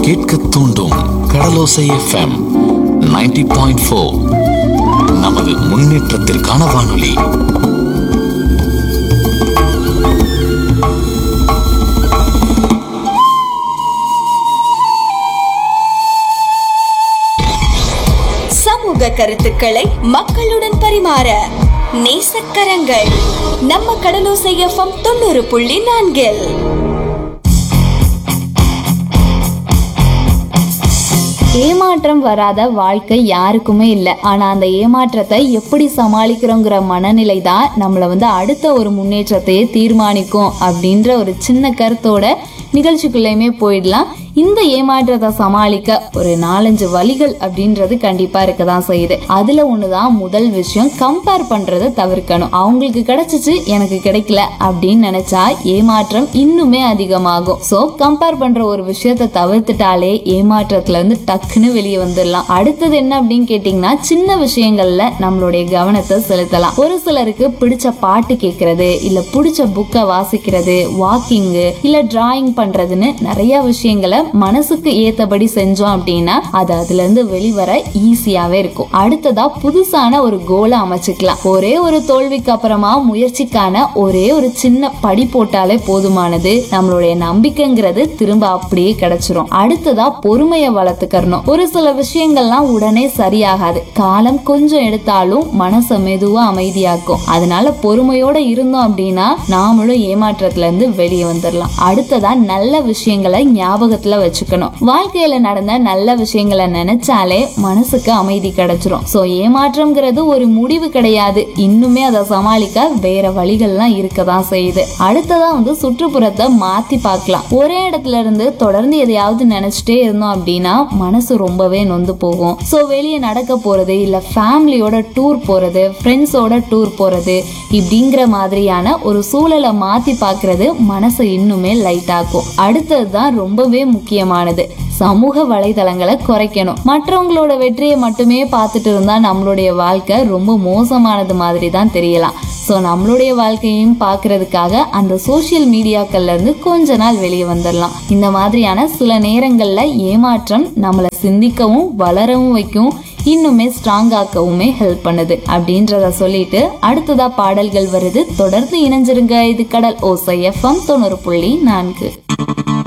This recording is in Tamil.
கேட்க தூண்டும் கடலோசை எஃப்எம் 90.4 பாயிண்ட் ஃபோர் நமது முன்னேற்றத்திற்கான வானொலி சமூக கருத்துக்களை மக்களுடன் பரிமாற நேசக்கரங்கள் நம்ம கடலோசை எஃப்எம் தொண்ணூறு புள்ளி நான்கில் ஏமாற்றம் வராத வாழ்க்கை யாருக்குமே இல்லை ஆனா அந்த ஏமாற்றத்தை எப்படி சமாளிக்கிறோங்கிற மனநிலை தான் நம்மளை வந்து அடுத்த ஒரு முன்னேற்றத்தையே தீர்மானிக்கும் அப்படின்ற ஒரு சின்ன கருத்தோட நிகழ்ச்சிக்குள்ளேயுமே போயிடலாம் இந்த ஏமாற்றத்தை சமாளிக்க ஒரு நாலஞ்சு வழிகள் அப்படின்றது கண்டிப்பா இருக்க தான் செய்யுது அதுல ஒண்ணுதான் முதல் விஷயம் கம்பேர் பண்றதை தவிர்க்கணும் அவங்களுக்கு கிடைச்சிச்சு எனக்கு கிடைக்கல அப்படின்னு நினைச்சா ஏமாற்றம் இன்னுமே அதிகமாகும் சோ கம்பேர் பண்ற ஒரு விஷயத்தை தவிர்த்துட்டாலே ஏமாற்றத்துல இருந்து டக்குன்னு வெளியே வந்துடலாம் அடுத்தது என்ன அப்படின்னு கேட்டீங்கன்னா சின்ன விஷயங்கள்ல நம்மளுடைய கவனத்தை செலுத்தலாம் ஒரு சிலருக்கு பிடிச்ச பாட்டு கேட்கறது இல்ல பிடிச்ச புக்கை வாசிக்கிறது வாக்கிங்கு இல்ல டிராயிங் பண்றதுன்னு நிறைய விஷயங்களை மனசுக்கு ஏத்தபடி செஞ்சோம் அப்படின்னா அது அதுல இருந்து வெளிவர ஈஸியாவே இருக்கும் அடுத்ததா புதுசான ஒரு கோலை அமைச்சுக்கலாம் ஒரே ஒரு தோல்விக்கு அப்புறமா முயற்சிக்கான ஒரே ஒரு சின்ன படி போட்டாலே போதுமானது நம்மளுடைய நம்பிக்கைங்கிறது திரும்ப அப்படியே கிடைச்சிரும் அடுத்ததா பொறுமையை வளர்த்துக்கறணும் ஒரு சில விஷயங்கள்லாம் உடனே சரியாகாது காலம் கொஞ்சம் எடுத்தாலும் மனசை மெதுவா அமைதியாக்கும் அதனால பொறுமையோட இருந்தோம் அப்படின்னா நாமளும் ஏமாற்றத்துல இருந்து வெளியே வந்துடலாம் அடுத்ததா நல்ல விஷயங்களை ஞாபகத்துல வச்சுக்கணும் வாழ்க்கையில நடந்த நல்ல விஷயங்களை நினைச்சாலே மனசுக்கு அமைதி கிடைச்சிரும் சோ ஏமாற்றம்ங்கிறது ஒரு முடிவு கிடையாது இன்னுமே அதை சமாளிக்க வேற வழிகள்லாம் இருக்கதான் செய்யுது அடுத்ததா வந்து சுற்றுப்புறத்தை மாத்தி பார்க்கலாம் ஒரே இடத்துல இருந்து தொடர்ந்து எதையாவது நினைச்சிட்டே இருந்தோம் அப்படின்னா மனசு ரொம்பவே நொந்து போகும் சோ வெளியே நடக்க போறது இல்ல ஃபேமிலியோட டூர் போறது ஃப்ரெண்ட்ஸோட டூர் போறது இப்படிங்கிற மாதிரியான ஒரு சூழலை மாத்தி பார்க்கிறது மனசை இன்னுமே லைட் ஆக்கும் அடுத்தது தான் ரொம்பவே முக்கியமானது சமூக வலைதளங்களை குறைக்கணும் மற்றவங்களோட வெற்றியை மட்டுமே பார்த்துட்டு இருந்தா நம்மளுடைய வாழ்க்கை ரொம்ப மோசமானது மாதிரி தான் தெரியலாம் ஸோ நம்மளுடைய வாழ்க்கையையும் பார்க்கறதுக்காக அந்த சோஷியல் மீடியாக்கள்ல இருந்து கொஞ்ச நாள் வெளியே வந்துடலாம் இந்த மாதிரியான சில நேரங்கள்ல ஏமாற்றம் நம்மளை சிந்திக்கவும் வளரவும் வைக்கும் இன்னுமே ஸ்ட்ராங் ஆக்கவுமே ஹெல்ப் பண்ணுது அப்படின்றத சொல்லிட்டு அடுத்ததா பாடல்கள் வருது தொடர்ந்து இணைஞ்சிருங்க இது கடல் ஓசை எஃப்எம் தொண்ணூறு புள்ளி நான்கு